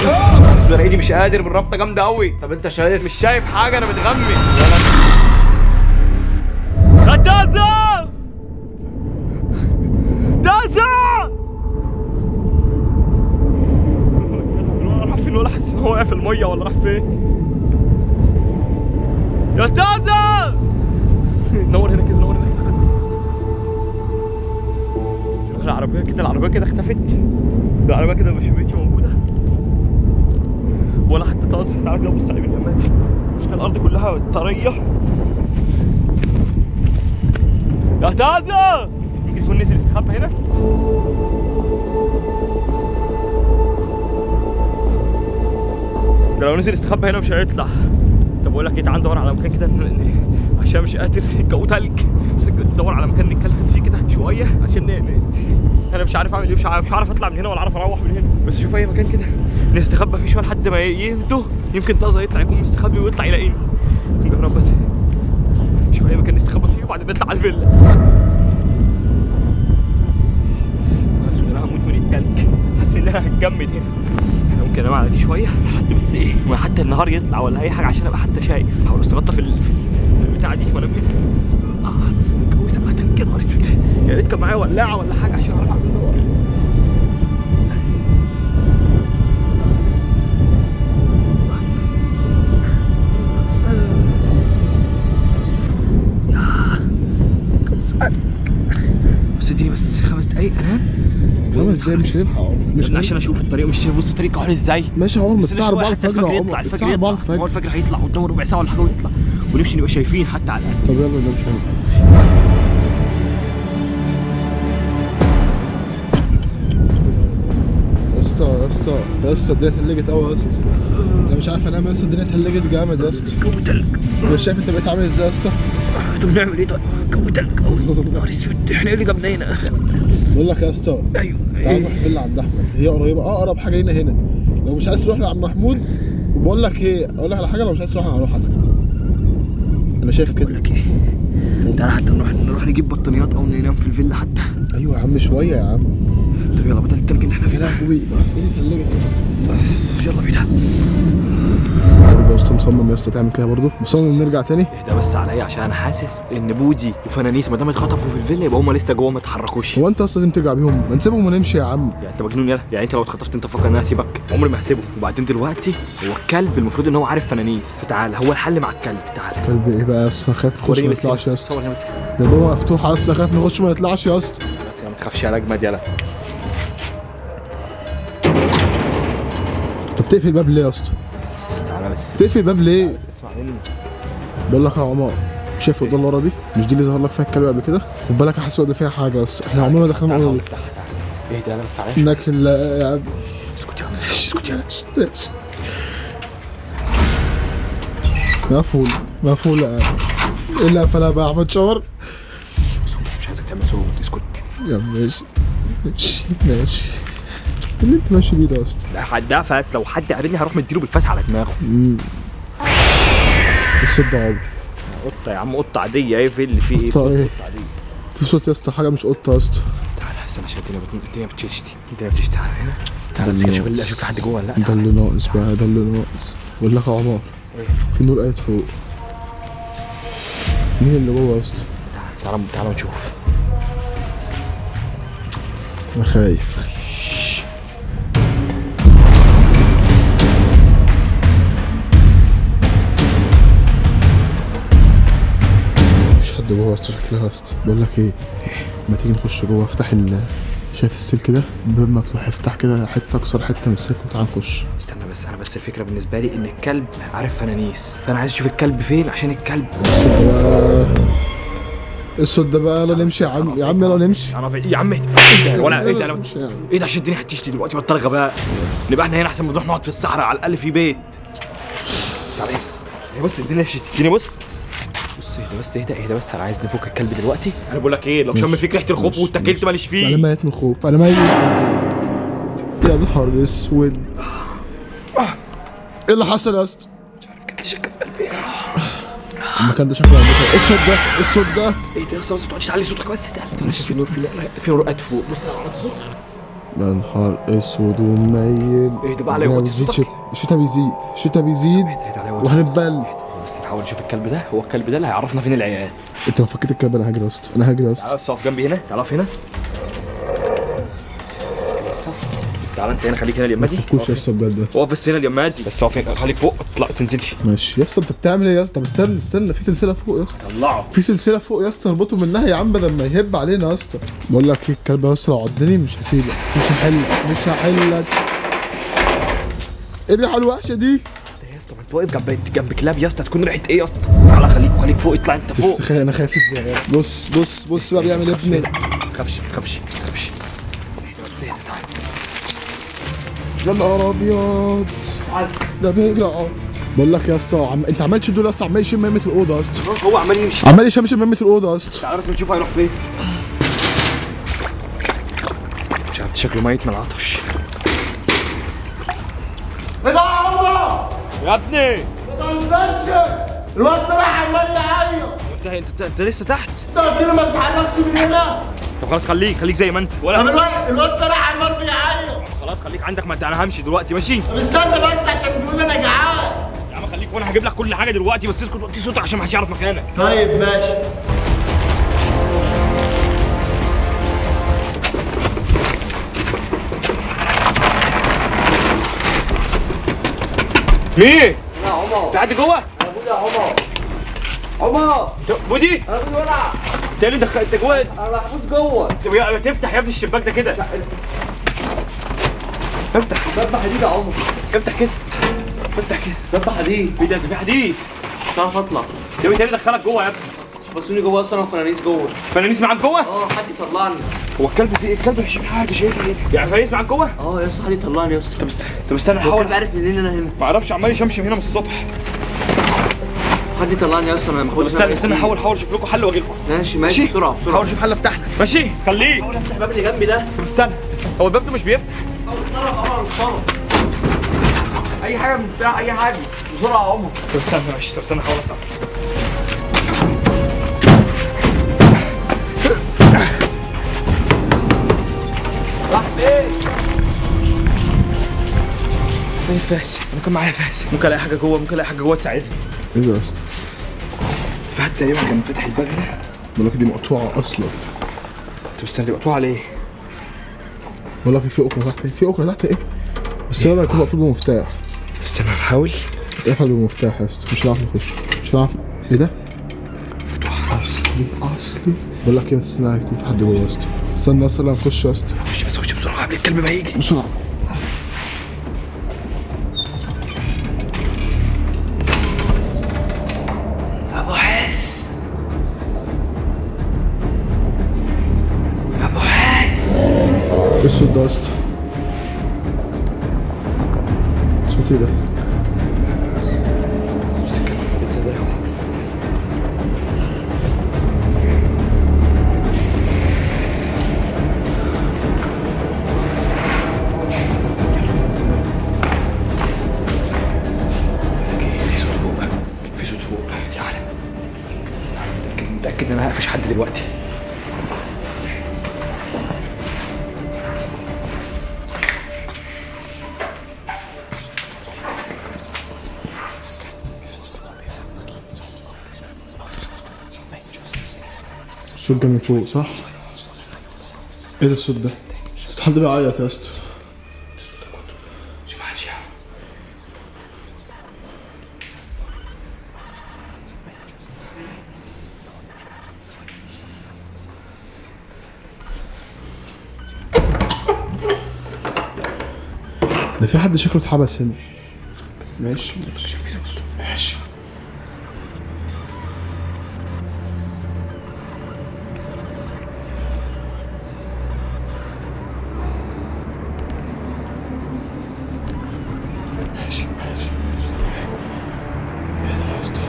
بس انا ايدي مش قادر بالربطه جامده قوي طب انت شايف مش شايف حاجه انا متغمي يا تازا تازا راح فين ولا حاسس ان هو واقع في الميه ولا راح فين يا تازا نور هنا كده نور هنا كده العربيه كده العربيه كده اختفت العربيه كده مش بقتش موجوده ولا حتى طاس تعالى كده بص عليه من يماتي مش كان الارض كلها طريه يا تازا يمكن يكون نزل يستخبى هنا ده لو نزل يستخبى هنا مش هيطلع طب بقول لك ايه تعال ندور على مكان كده ن- ن- عشان مش قادر الجو تلج بس ندور على مكان نتكلفت فيه كده شويه عشان ن... ن- انا مش عارف اعمل ايه مش عارف, مش عارف اطلع من هنا ولا عارف اروح من هنا بس شوف اي مكان كده نستخبى فيه شويه لحد ما يهدوا يمكن طازه يطلع يكون مستخبي ويطلع يلاقيني نجرب بس شوف اي مكان نستخبى فيه وبعدين نطلع على الفيلا بس انا هموت من التلج حاسس ان انا هتجمد هنا انا ممكن انام على دي شويه لحد بس ايه ما حتى النهار يطلع ولا اي حاجه عشان ابقى حتى شايف احاول استغطى في ال- في ال- البتاعه دي وانا هنا اه الجو ساقع تلج يا نهار اسود يا ريت كان معايا ولاعه ولا حاجه عشان اعرف اعمل نار بس اديني بس خمس دقايق انام خمس دقايق مش هنلحق عمر مش مش عشان اشوف الطريق مش شايف بص الطريق عامل ازاي ماشي يا عمر من بس الساعة شوية 4 حتى الفجر يا يطلع عمر الفجر الساعة يطلع 4 هو الفجر الفجر هيطلع قدامه ربع ساعه ولا حاجه ويطلع ونمشي نبقى شايفين حتى على الاقل طب يلا ده مش هنلحق يا اسطى يا اسطى يا اسطى الدنيا اتلجت قوي يا اسطى انت مش عارف انام يا اسطى الدنيا اتلجت جامد يا اسطى جو تلج انت مش شايف انت بقيت عامل ازاي يا اسطى طب نعمل ايه طيب جو تلج قوي نهار اسود احنا ايه اللي جابنا هنا بقول لك يا اسطى ايوه تعال نروح فيلا عند احمد هي قريبه اقرب حاجه لينا هنا لو مش عايز تروح لعم محمود وبقول لك ايه اقول لك على حاجه لو مش عايز تروح انا هروح انا انا شايف بقول كده لك ايه تعالى حتى نروح نروح نجيب بطانيات او ننام في الفيلا حتى ايوه يا عم شويه يا عم طب يلا بدل التلج اللي احنا يا فيه ده لهوي ايه اللي اتلجت يا اسطى يلا بينا برضه يا اسطى مصمم يا اسطى تعمل كده برضه مصمم نرجع تاني اهدى بس عليا عشان انا حاسس ان بودي وفنانيس ما دام اتخطفوا في الفيلا يبقى هم لسه جوه ما اتحركوش هو انت اصلا لازم ترجع بيهم ما نسيبهم ونمشي يا عم يعني انت مجنون يلا يعني انت لو اتخطفت انت فاكر ان انا هسيبك عمري ما هسيبه وبعدين دلوقتي هو الكلب المفروض ان هو عارف فنانيس تعال هو الحل مع الكلب تعال كلب ايه بقى يا اسطى خايف نخش وريني ما بس يطلعش يا هنا. اسطى صور هنا بس ده بابا مفتوح يا اسطى خايف نخش ما يطلعش يا اسطى بس يا ما تخافش يا اجمد يلا انت بتقفل الباب ليه يا اسطى بس تعالى بس بتقفل الباب ليه اسمع مني بقول لك يا عمر شايف الاوضه اللي ورا دي مش دي اللي ظهر لك فيها الكلب قبل كده خد بالك حاسس ده فيها حاجه يا اسطى احنا عمرنا ما دخلنا تعالى الاوضه حاول دي افتحها تعالى اهدى يلا بس عليا ناكل لا يا عم اسكت يا اسكت يا ماشي مقفول مقفول يا عم ايه اللي قفلها بقى احمد شاور بس بس مش عايزك تعمل صوت اسكت يا عم ماشي ماشي ماشي اللي انت ماشي بيه ده يا اسطى لا حد ده فاس لو حد قابلني هروح مديله بالفاس على دماغه مم. الصوت ده عمر قطه يا عم قطه عاديه ايه في اللي في ايه قطة ايه؟ قطه عاديه في صوت يا اسطى حاجه مش قطه يا اسطى تعالى استنى عشان الدنيا بت... الدنيا بتشتي الدنيا بتشتي تعالى هنا تعالى ده بس كده اشوف اللي- اشوف في حد جوه ولا لا ده تعالى. اللي ناقص بقى ده اللي ناقص بقول لك يا عمر إيه؟ في نور قاعد فوق مين اللي جوه يا اسطى؟ تعالى تعالى نشوف انا خايف مفيش حد جوه يا اسطى شكلها يا اسطى بقول لك ايه ما تيجي نخش جوه افتح ال شايف السلك ده الباب مفتوح افتح كده حته اكسر حته من السلك وتعال نخش استنى بس انا بس الفكره بالنسبه لي ان الكلب عارف فنانيس فانا عايز اشوف الكلب فين عشان الكلب الصوت ده بقى الصوت ده بقى يلا نمشي يا عم يا عم يلا نمشي انا في... يا عم ايه ده ولا ايه ده يلا أنا- نمشي يا عم. ايه ده عشان الدنيا هتشتي دلوقتي بطل غباء نبقى احنا هنا احسن ما نروح نقعد في الصحراء على الاقل في بيت تعالى ايه بص الدنيا شتتني بص بص اهدى بس اهدى اهدى بس انا عايز نفك الكلب دلوقتي انا بقول لك ايه لو شم فيك ريحه الخوف واتكلت ماليش انا فيه ميت من الخوف انا ميت يا نهار اسود ايه اللي حصل يا اسطى؟ مش عارف كانت شكه في قلبي المكان ده شكله عندك ايه الصوت ده؟ ايه الصوت ده؟ ايه ده يا اسطى بس ما تقعدش تعلي صوتك بس ده انا شايف في نور في في نور قد فوق بص انا عملت صوت يا نهار اسود ومنيل اهدى بقى عليا ربنا وطي بيزيد صوتك. شت- الشتا بيزيد الشتا بيزيد اهدى عليا وطي وهنتبل بس نحاول نشوف الكلب ده هو الكلب ده اللي هيعرفنا فين العيال انت لو فكيت الكلب انا هجري يا اسطى انا هجري يا اسطى تعال بس اقف جنبي هنا تعال اقف هنا تعال انت هنا خليك هنا اليمادي كوش يا اسطى بجد اقف بس هنا اليمادي بس اقف هنا خليك فوق اطلع ما تنزلش ماشي يا اسطى انت بتعمل ايه يا اسطى طب استنى استنى في سلسله فوق يا اسطى طلعه في سلسله فوق يا اسطى نربطه منها يا عم بدل ما يهب علينا يا اسطى بقول لك ايه الكلب يا اسطى لو عضني مش هسيبك مش هحلك مش هحلك ايه الريحه الوحشه دي طب انت واقف جنب جنب كلاب يا اسطى تكون ريحه ايه يا اسطى تعالى خليك خليك فوق اطلع انت فوق تخيل انا خايف ازاي يا اسطى. بص بص بص بقى بيعمل ايه ابني ما تخافش ما تخافش ما تخافش اهدى بس اهدى تعالى يا نهار ابيض تعالى ده بيجري اه بقول لك يا اسطى عم... انت عمال تشد دول يا اسطى عمال يشم ميمة الاوضه يا اسطى هو عمال يمشي عمال يشم شم ميمة الاوضه يا اسطى تعالى بس نشوف هيروح فين مش عارف شكله ميت من العطش ايه ده يا عمر؟ يا ابني ما تهزرش الواد صلاح عمال يعيط انت انت, انت لسه تحت انت قلت له ما تتحركش من هنا طب خلاص خليك خليك زي ما انت طب ولا الواد الواد صلاح عمال بيعيط خلاص خليك عندك ما انت انا همشي دلوقتي ماشي طب استنى بس عشان بيقول انا جعان يا عم خليك وانا هجيب لك كل حاجه دلوقتي بس اسكت وطي صوتك عشان ما حدش يعرف مكانك طيب ماشي مين يا عمر في حد جوه ابويا يا عمر عمر بودي انا ابويا ولع انت اللي دخل انت جوه انا محبوس جوه طب يا- تفتح يا ابني الشباك ده كده افتح دب حديد يا عمر افتح كده افتح كده دب حديد ايه ده ده في حديد مش عارف اطلع يا ابني انت اللي دخلك جوه يا ابني بصوني جوه اصلا وفنانيس جوه فنانيس معاك جوه اه حد يطلعني هو الكلب في ايه الكلب مش شايف حاجه شايفها ايه يعني فنانيس معاك جوه اه يا اسطى حد يطلعني يا اسطى طب است... طب استنى هو احاول كان عارف منين انا هنا ما اعرفش عمال يشمشم هنا من الصبح حد يطلعني يا اسطى انا طب محبوس استنى استنى احاول احاول اشوف لكم حل واجي لكم ماشي ماشي بسرعه بسرعه حاول اشوف حل افتح لك ماشي خليك افتح الباب اللي جنبي ده طب استنى هو الباب ده مش بيفتح اتصرف عمر اتصرف اي حاجه من بتاع اي حاجه بسرعه يا عمر طب استنى ماشي طب استنى احاول افتح راح فين فين فاس انا كان معايا فاس ممكن الاقي حاجه جوه ممكن الاقي حاجه جوه تساعدني ايه ده يا اسطى في حد تقريبا كان فاتح الباب هنا بقول لك دي مقطوعه اصلا طب استنى دي مقطوعه ليه بقول لك في اكره تحت ايه في اكره تحت ايه بس ده هيكون مقفول بمفتاح استنى نحاول اقفل بالمفتاح يا اسطى مش هنعرف نخش مش هنعرف ايه ده مفتوح اصلي اصلي بقول لك ايه ما تستنى يكون في حد جوه يا اسطى استنى اصلا نخش يا اسطى خش بس خش بسرعه قبل الكلب ما يجي بسرعه ابو حس ابو حس ايه الصوت ده يا اسطى صوت ايه ده بس الكلب انت ده هو في صوت فوق بقى في صوت فوق تعالى متأكد متأكد ان انا هقفش حد دلوقتي الصوت جاي من فوق صح ايه ده الصوت ده صوت حد بيعيط يا اسطى شوف محدش يعرف ده في حد شكله اتحبس هنا ماشي ماشي ماشي ماشي ماشي ايه ده يا اسطى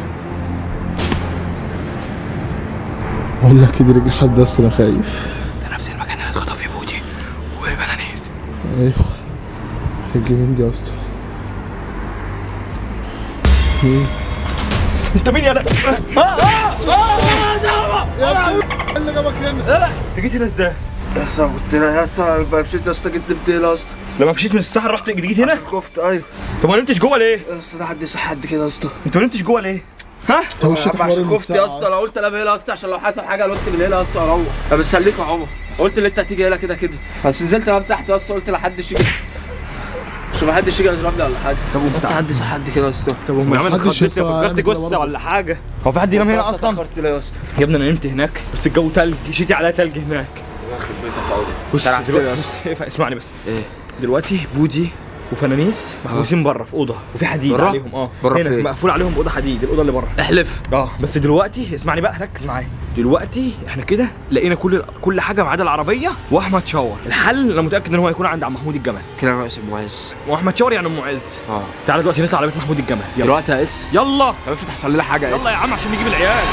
بقول لك كده رجل حد بس انا خايف ده نفس المكان اللي اتخطف فيه بودي وبنانيس ايوه هتجي مين دي يا اسطى مين انت مين يا لا اللي جابك هنا انت جيت هنا ازاي؟ يا اسطى كنت يا اسطى مشيت يا اسطى جيت نمت هنا يا اسطى لما مشيت من الصحراء رحت جديد هنا كفت ايوه طب ما نمتش جوه ليه يا اسطى ده حد يصح حد كده يا اسطى انت ما نمتش جوه ليه ها هو الشيخ عشان حوار خفت يا الساعة اسطى انا قلت انام هنا يا اسطى عشان لو حصل حاجه قلت بالليل يا اسطى اروح طب استنيك يا عمر قلت اللي انت هتيجي هنا كده كده بس نزلت انام تحت يا اسطى قلت لحدش يجي عشان ما حدش يجي يضربني ولا حاجه طب بس حد يصح حد كده يا اسطى طب هم يا عم انا محدش اتخضيت يسمع فكرت يعني كده جثه برضه. ولا حاجه هو في حد ينام هنا اصلا اتاخرت ليه يا اسطى يا ابني انا نمت هناك بس الجو تلج شتي عليها تلج هناك يخرب بيتك يا عمر بص سرحت دلوقتي ليه يا بص اقف- اسمعني بس ايه دلوقتي بودي وفنانيس محبوسين بره في اوضه وفي حديد برا؟ عليهم اه برا هنا فين؟ مقفول عليهم اوضه حديد الاوضه اللي بره احلف اه بس دلوقتي اسمعني بقى ركز معايا دلوقتي احنا كده لقينا كل كل حاجه ما عدا العربيه واحمد شاور الحل انا متاكد ان هو هيكون عند عم محمود الجمل كده ناقص المعز واحمد شاور يعني ام معز اه تعالى دلوقتي نطلع على بيت محمود الجمل يلا دلوقتي يا اس يلا طب افرض حصل لنا حاجه يا اس يلا يا عم عشان نجيب العيال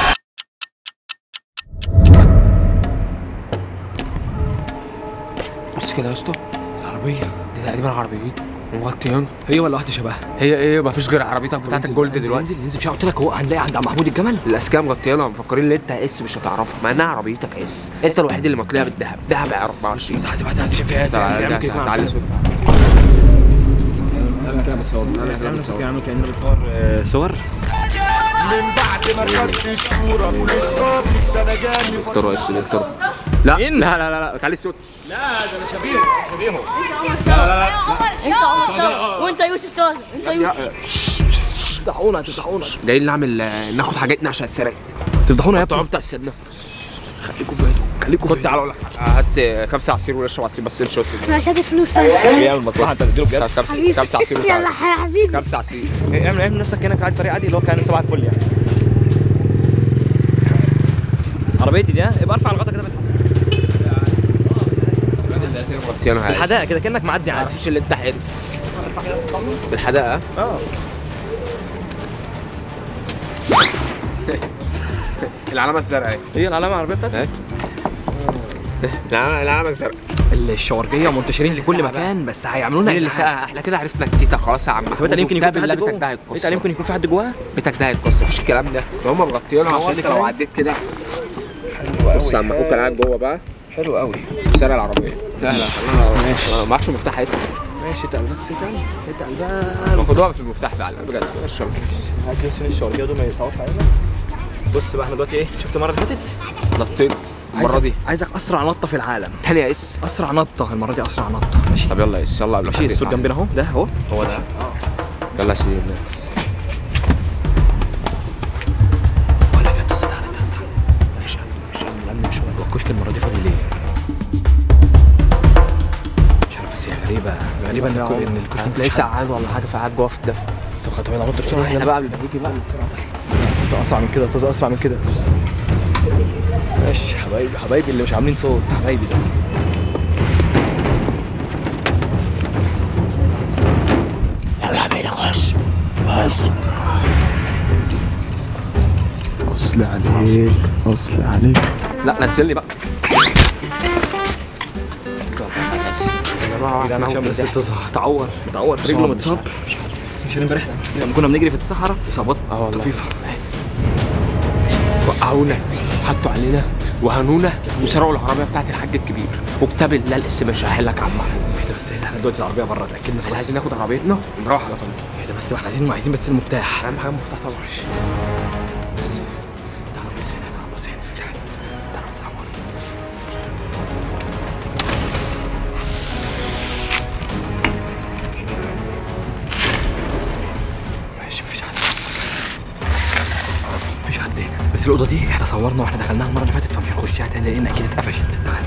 بص كده يا اسطى العربيه دي تقريبا عربيتي ومغطيان هي ولا واحده شبهها هي ايه مفيش غير عربيتك بتاعت الجولد دلوقتي ننزل ننزل مش قلت لك هو هنلاقي عند عم محمود الجمل الاسكان مغطيانها مفكرين ان انت اس مش هتعرفها مع انها عربيتك اس انت الوحيد اللي مطليها بالذهب ذهب 24 هاتي بقى هاتي في عيال في عيال في عيال ممكن يكون تعالى عارفين. انا كده بتصور انا كده اعمل بتصور نفسك يا عم كأننا بنصور آه، صور من بعد ما خدت الصورة من الصبر ده انا جاني اختاروا اس اختاروا لا مين؟ لا لا لا لا تعالي الصوت لا ده انا شبيهه شبيهه انت عمر شاور وانت يوسف كاظم انت يوسف تفضحونا تفضحونا جايين نعمل آه، ناخد حاجاتنا عشان اتسرقت تفضحونا يا بتوع ابني بتاع السنه خليكم في هدوء خليكم في تعالى اقول لك هات آه، خمسه عصير ونشرب عصير بس امشي وسط انا مش هات الفلوس طيب ايه المصلحه انت تديله بجد خمسه خمسه عصير يلا وتعالى. يا حبيبي خمسه عصير اعمل اعمل نفسك كانك قاعد طريق عادي اللي هو كان صباح الفل يعني عربيتي دي ها يبقى ارفع الغطا كده مغطيانها يا اس. بالحدائق كده كانك معدي عادي مفيش اللي انت حارس بالحدائق اه العلامه الزرقاء اهي هي العلامه العربيه بتاعتك اهي العلامه العلامه الزرقاء الشوارجيه منتشرين في كل ساعة مكان بس هيعملوا لنا مين اللي إزعاج. ساقع احنا كده عرفنا التيتا خلاص يا عم طب انت يمكن يكون في حد بالله بيتك ده جوه هيتكسر انت يمكن يكون في حد جواها بيتك ده هيتكسر مفيش الكلام ده ده هم مغطيينها هو عشان انت انت لو فاهم؟ عديت كده بص يا عم اخوك قاعد جوه بقى حلو قوي سرق العربيه لا لا ماشي معكش مفتاح اس ماشي تعال بس تعال تعال بقى خدوها في المفتاح فعلا بجد اشرب هات لي سن الشوارجيه دول ما يقطعوش علينا بص بقى احنا دلوقتي ايه شفت المره اللي فاتت نطيت المره دي عايزك اسرع نطه في العالم تاني يا اس اسرع نطه المره دي اسرع نطه ماشي طب يلا يا اس يلا قبل ماشي حد السور يطلع. جنبنا اهو ده اهو هو ده يلا يا سيدي الناس ولا كده تصل على ده مش مش الامن مش هو الكشك المره دي فاضي ليه مش عارف بس هي غريبه غريبه ان الكو- ان الكشك هتلاقيه مفيش حد. سقعان ولا حاجه فقعد جوه في الدفع طب خد بالك غض بسرعه احنا بقى قبل ما نيجي بقى طز اسرع من كده طز اسرع من كده ماشي حبايبي حبايبي اللي مش عاملين صوت حبايبي ده يلا حبايبي خش اصل عليك اصل عليك لا نزلني بقى بس ده انا عشان بس تصح تعور تعور في رجله متصاب مش امبارح لما كنا بنجري في الصحراء اصابات اه والله. طفيفه وقعونا حطوا علينا وهنونا وسرقوا العربيه بتاعت الحاج الكبير وكتاب الله الاسم مش هحلك عم اهدى بس اهدى احنا دلوقتي العربيه بره اتاكدنا احنا خلاص عايزين ناخد عربيتنا ونروح على طول اهدى بس احنا عايزين عايزين بس المفتاح اهم حاجه المفتاح طبعا تعال بص هنا تعال بص هنا تعال تعال بص على المرة. ماشي مفيش حد مفيش حد هنا بس الأوضة دي احنا صورنا واحنا دخلناها المرة اللي فاتت فمش هنخشها تاني لأن أكيد اتقفشت تعال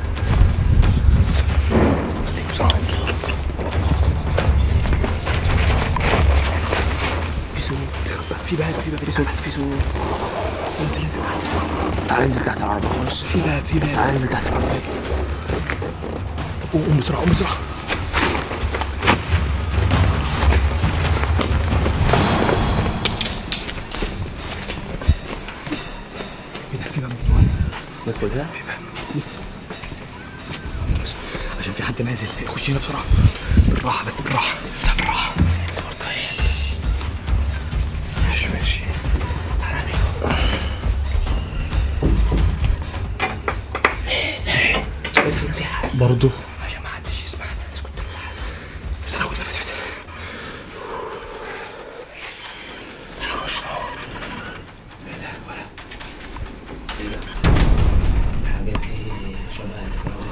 في سوق في باب في باب في سوق في سوق انزل انزل تعال انزل تحت العربيه خلاص في باب في باب تعال انزل تحت العربيه قوم قوم بسرعة قوم بسرعة ايه ده في باب مفتوح ندخل هنا بص عشان في حد نازل خش هنا بسرعة بالراحة بس بالراحة لا بالراحة ماشي ماشي برضه عشان ما حدش يسمع اسكت بس انا اخد نفسي بس الحاجات دي شبه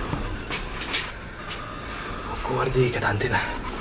الكور دي كانت عندنا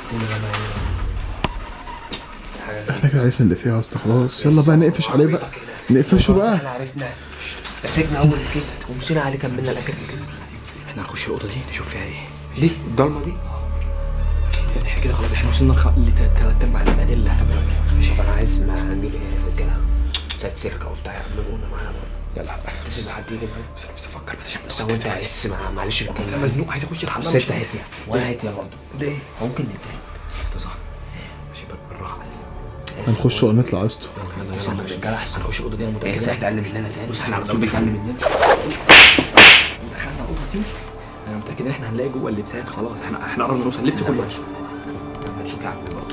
احنا كده عرفنا اللي فيها يا اسطى خلاص يلا بقى نقفش عليه بقى نقفشه بقى احنا عرفنا مسكنا اول كده ومشينا عليه كملنا الحاجات دي احنا هنخش الاوضه دي نشوف فيها ايه دي الضلمه دي احنا كده خلاص احنا وصلنا لخ- لتلات ارباع الادله تمام ماشي فانا عايز ما نجيب ايه رجاله سات سيركه وبتاع يعملونا معانا برضه لا لا تسيب حد يجي معانا بس بس افكر بس عشان بس هو انت عايز مع- معلش بس انا رجاله مزنوق عايز اخش الحمام ستة هاتيه وانا هاتيه برضه ليه؟ ممكن نتضايق انت صح ماشي بال- بالراحه بس هنخش ونطلع يا اسطى يلا يلا يلا الرجاله احسن نخش الاوضه دي انا ايه متاكد ساعة تقل مننا تاني بص احنا على طول بيتقل مننا دخلنا الاوضه دي انا متاكد ان احنا هنلاقي جوه اللبسات خلاص احنا احنا قربنا نوصل اللبس كله لما نشوف يا عم برضه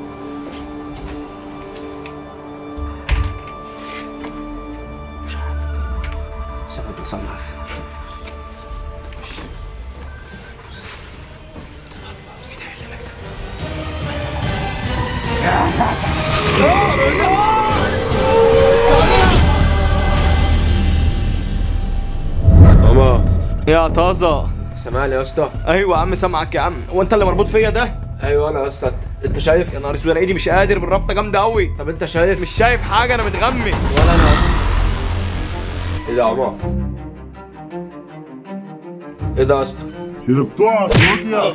مش عارف سبب بصنع ماما يا طازه سامعني يا اسطى ايوه يا عم سامعك يا عم هو انت اللي مربوط فيا ده ايوه انا يا اسطى انت شايف يا نهار اسود انا ايدي مش قادر بالربطه جامده قوي طب انت شايف مش شايف حاجه انا متغمي ولا انا ايه ده يا عمر ايه ده يا اسطى شربتوها سعودية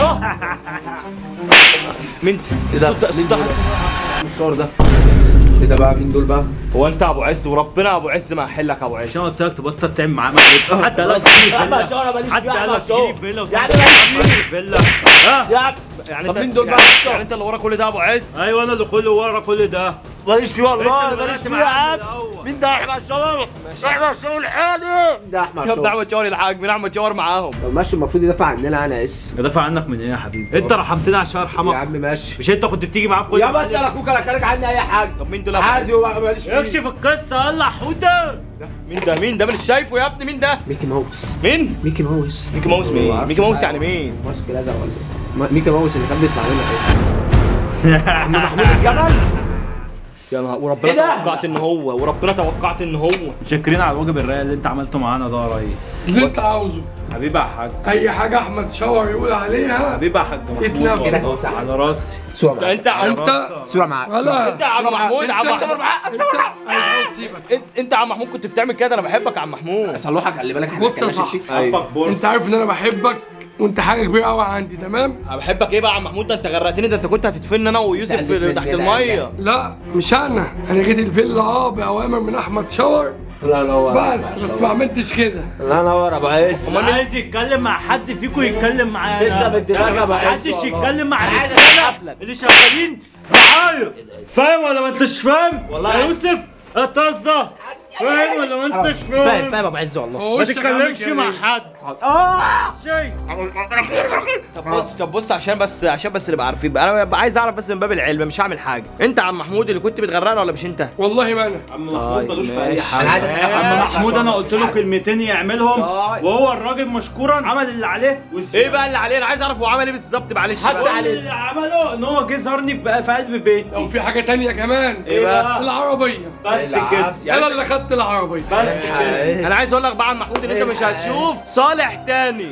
مين الصوت ده الصوت ده الشعور ده ايه ده بقى مين دول بقى هو انت ابو عز وربنا ابو عز ما هحلك يا ابو عز عشان قلت لك تبطل تعمل معاه مقلب حتى قال لك تجيلي فيلا حتى قال لك تجيلي فيلا يعني فيلا ها يعني طب انت مين دول يعني, بقى؟ يعني انت اللي ورا كل ده يا ابو عز ايوه انا اللي كل ورا كل ده ماليش فيه والله انت اللي ماليش بدأت فيه يا معاه عم من الأول. مين ده احمد شاور احمد شاور الحالي ده احمد يا ابني شاور احمد شاور الحاج مين احمد شاور معاهم طب ماشي المفروض يدافع عننا انا اس ادافع عنك من ايه يا حبيبي انت رحمتني عشان يا ارحمك عم ماشي مش انت كنت بتيجي معاه في كل يا بس انا اخوك انا كارك عني اي حاجه طب مين دول يا ابو عادي عز هو ماليش فيه اكشف القصه يلا حوده مين ده مين ده مش شايفه يا ابني مين ده ميكي ماوس مين ميكي ماوس ميكي ماوس مين معرفش ميكي ماوس حاجة. يعني مين ماسك الازرق ولا ايه ما- ميكي ماوس اللي كان بيطلع لنا اس عم محمود الجبل يا نهار وربنا ايه ده؟ توقعت ان هو وربنا توقعت ان هو متشكرين على الواجب الرايق اللي انت عملته معانا ده يا ريس اللي انت عاوزه حبيبي يا حاج اي حاجه احمد شاور يقول عليها حبيبي يا حاج محمود اتنفس. والله. على راسي صورة ده معاك انت عم انت صورة معاك ولا انت يا عم محمود عم انت محمود انت عاوز سيبك انت انت يا عم محمود كنت بتعمل كده انا بحبك يا عم محمود صلوحك خلي بالك احنا بص يا كنا صاحبي. شيك. حبك بورس انت عارف ان انا بحبك وانت حاجه كبيره قوي عندي تمام انا بحبك ايه بقى يا عم محمود ده انت غرقتني ده انت كنت هتدفن انا ويوسف تقلب في- تحت مننا الميه لا مش انا انا جيت الفيلا اه باوامر من احمد شاور لا نور بس بس ما عملتش كده لا نور يا ابو عز امال عايز يتكلم مع حد فيكم يتكلم معايا تسلم الدماغ يا ابو عز محدش والله. يتكلم مع عايز الرجاله أسقف اللي شغالين معايا فاهم ولا ما انتش فاهم؟ والله. يا يوسف يا طزه فاهم ولا ما انتش فاهم فاهم؟ فاهم يا ابو عز والله هو ما وشك عامل تتكلمش كده مع ليه؟ حد اه شيء طب بص طب بص عشان بس عشان بس نبقى عارفين بقى انا ببقى عايز اعرف بس من باب العلم مش هعمل حاجه انت يا عم محمود اللي كنت بتغرقنا ولا مش انت والله ما انا عم محمود ملوش في اي ماشي. انا عايز حاجه اسقف عم له. محمود انا قلت له كلمتين يعملهم طيب. وهو الراجل مشكورا عمل اللي عليه ايه بقى اللي عليه انا عايز اعرف هو عمل ايه بالظبط معلش حد بقى. عليه. اللي عمله ان هو جه زارني في بقى في قلب بيتي لو في حاجه تانية كمان ايه بقى العربيه بس كده انا اللي خدت العربيه بس كده انا عايز اقول لك بقى يا عم محمود ان انت مش هتشوف صالح تاني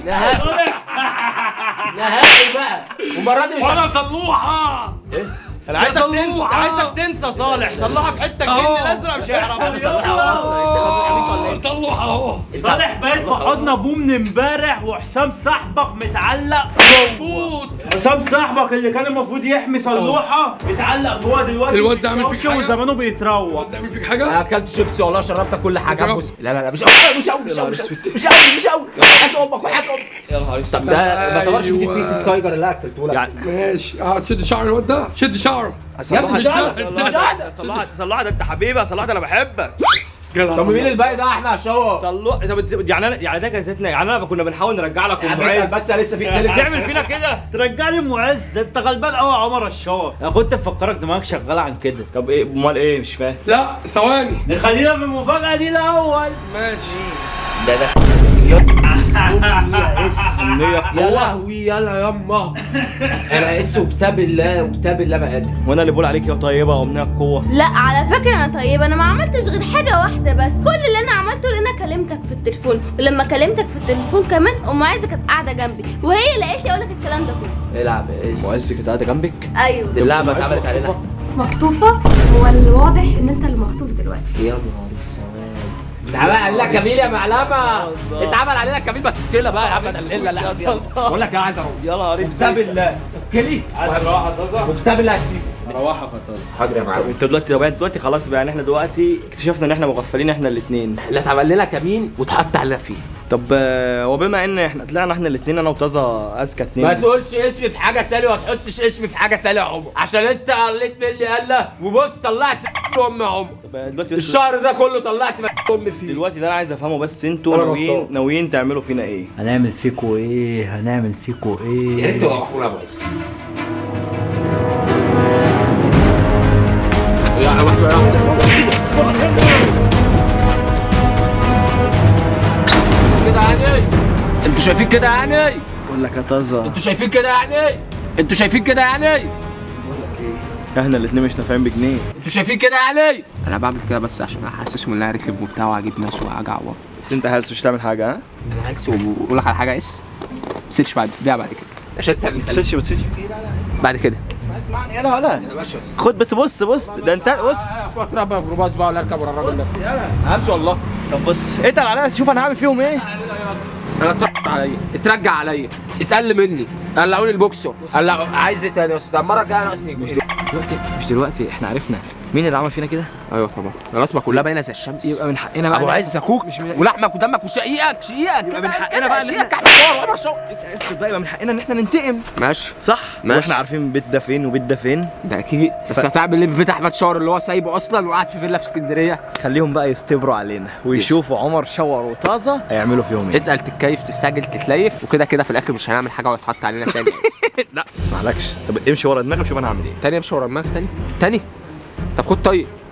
نهائي بقى المره دي مش وانا صلوحه انا عايزك صلوحة. تنسى عايزك تنسى صالح صلحها في حته أهو. الجن الازرق مش هيعرفها اه صلوحه اهو صالح بايت في حضن ابوه من امبارح وحسام صاحبك متعلق مظبوط حسام صاحبك اللي كان المفروض يحمي صلوحه متعلق جوه دلوقتي الواد ده عامل فيك بيتشوش حاجة؟ وزمانه بيتروق تعمل فيك انا حاجه اكلت شيبسي والله شربتك كل حاجه اضرب. بص لا لا لا مش قوي مش قوي مش قوي مش قوي مش قوي وحياة امك وحياة امك يا نهار اسود طب ده ما تعتبرش دي أيوة. تيسي تايجر اللي اكلته لك يعني ماشي اه تشد شعر الواد ده شد شعره يا ابني مش قادر، انت مش قادر. صلوحة صلوحة ده انت حبيبي يا صلوحة ده انا بحبك جدع طب مين الباقي ده احنا شو صلوحة طب يعني انا يعني ده جازتنا يعني انا كنا بنحاول نرجع لك يا عم المعز بس لسه في اتنين تعمل فينا كده ترجع لي معز ده انت غلبان قوي يا عمر الشاور انا كنت مفكرك دماغك شغاله عن كده طب ايه امال ايه مش فاهم لا ثواني نخلينا في المفاجاه دي الاول ماشي ده ده يا اسم امنيه يا قوه لهوي يلا يما انا اس وكتاب الله وكتاب الله ما قادر وانا اللي بقول عليك يا طيبه امنيه قوه لا على فكرة أنا طيبة أنا ما عملتش غير حاجة واحدة بس كل اللي أنا عملته إن أنا كلمتك في التليفون ولما كلمتك في التليفون كمان أم عايزة كانت قاعدة جنبي وهي اللي قالت لي أقول لك الكلام ده كله العب اس معز كانت قاعده جنبك أيوه دي اللعبه اتعملت علينا مخطوفة هو الواضح ان انت اللي مخطوف دلوقتي يا نهار السواد اتعمل علينا كمين يا معلمه اتعمل علينا كمين ما تتكلم بقى يا عم دللنا لا بقول لك ايه عايز اروح يا نهار كتاب الله كلي عايز تروح هتظهر وكتاب الله هسيبه روحك هتظهر حاضر يا معلم انت دلوقتي طب دلوقتي خلاص بقى يعني احنا دلوقتي اكتشفنا ان احنا مغفلين احنا الاثنين اللي اتعمل لنا كمين واتحط علينا فيه طب آه، وبما ان احنا طلعنا احنا الاثنين انا وطازه اذكى ما اتنين تقولش اسمي في حاجه تانية وما تحطش اسمي في حاجه تانية يا عمر عشان انت قلت مني قله وبص طلعت ام يا عمر طب آه، دلوقتي بس الشهر ده كله طلعت ام فيه دلوقتي ده انا عايز افهمه بس انتوا أنا ناويين غلطان. ناويين تعملوا فينا ايه؟ هنعمل فيكو ايه هنعمل فيكو يا ايه ريت تروحوا يا بس يا واحده يا واحده كده يعني انتوا شايفين كده يعني بقول لك يا طازه انتوا شايفين كده يعني انتوا شايفين كده يعني احنا الاثنين مش نافعين بجنيه انتوا شايفين كده يعني انا بعمل كده بس عشان احسسهم ان انا راكب وبتاع واجيب ناس واجع و بس انت هلس مش تعمل حاجه ها؟ انا هلس واقول لك على حاجه اس ما تسيبش بعد بيها بعد كده عشان تعمل ما تسيبش ما تسيبش بعد كده اسمعني انا ولا يا باشا خد بس بص بص ده انت بص فتره بقى في باص بقى ولا اركب ورا الراجل ده همشي والله طب بص اتقل عليا شوف انا هعمل فيهم ايه انا اترجع عليا اترجع عليا اتقل مني قلعوني البوكسر قلعوا عايز ايه تاني يا استاذ المره الجايه ناقصني مش جنيه دلوقتي مش دلوقتي احنا عرفنا مين اللي عمل فينا كده ايوه طبعا الرسمه كلها باينه زي الشمس يبقى من حقنا بقى ابو عز اخوك مش من ولحمك ودمك وشقيقك شقيقك يبقى كده من حقنا كده بقى إن شقيقك إحنا- احمد صور وعمر شو اسكت بقى يبقى من حقنا ان احنا ننتقم ماشي صح ماشي. واحنا عارفين البيت ده فين وبيت ده فين ده اكيد بس هتعمل ايه بفيت احمد شاور اللي هو سايبه اصلا وقاعد في فيلا في اسكندريه خليهم بقى يستبروا علينا ويشوفوا عمر شاور وطازه هيعملوا فيهم ايه اتقل تتكيف تستعجل تتليف وكده كده في الاخر مش هنعمل حاجه ويتحط علينا تاني لا ما اسمعلكش طب امشي ورا دماغك شوف انا هعمل ايه تاني امشي ورا دماغك تاني تاني طب خد طيب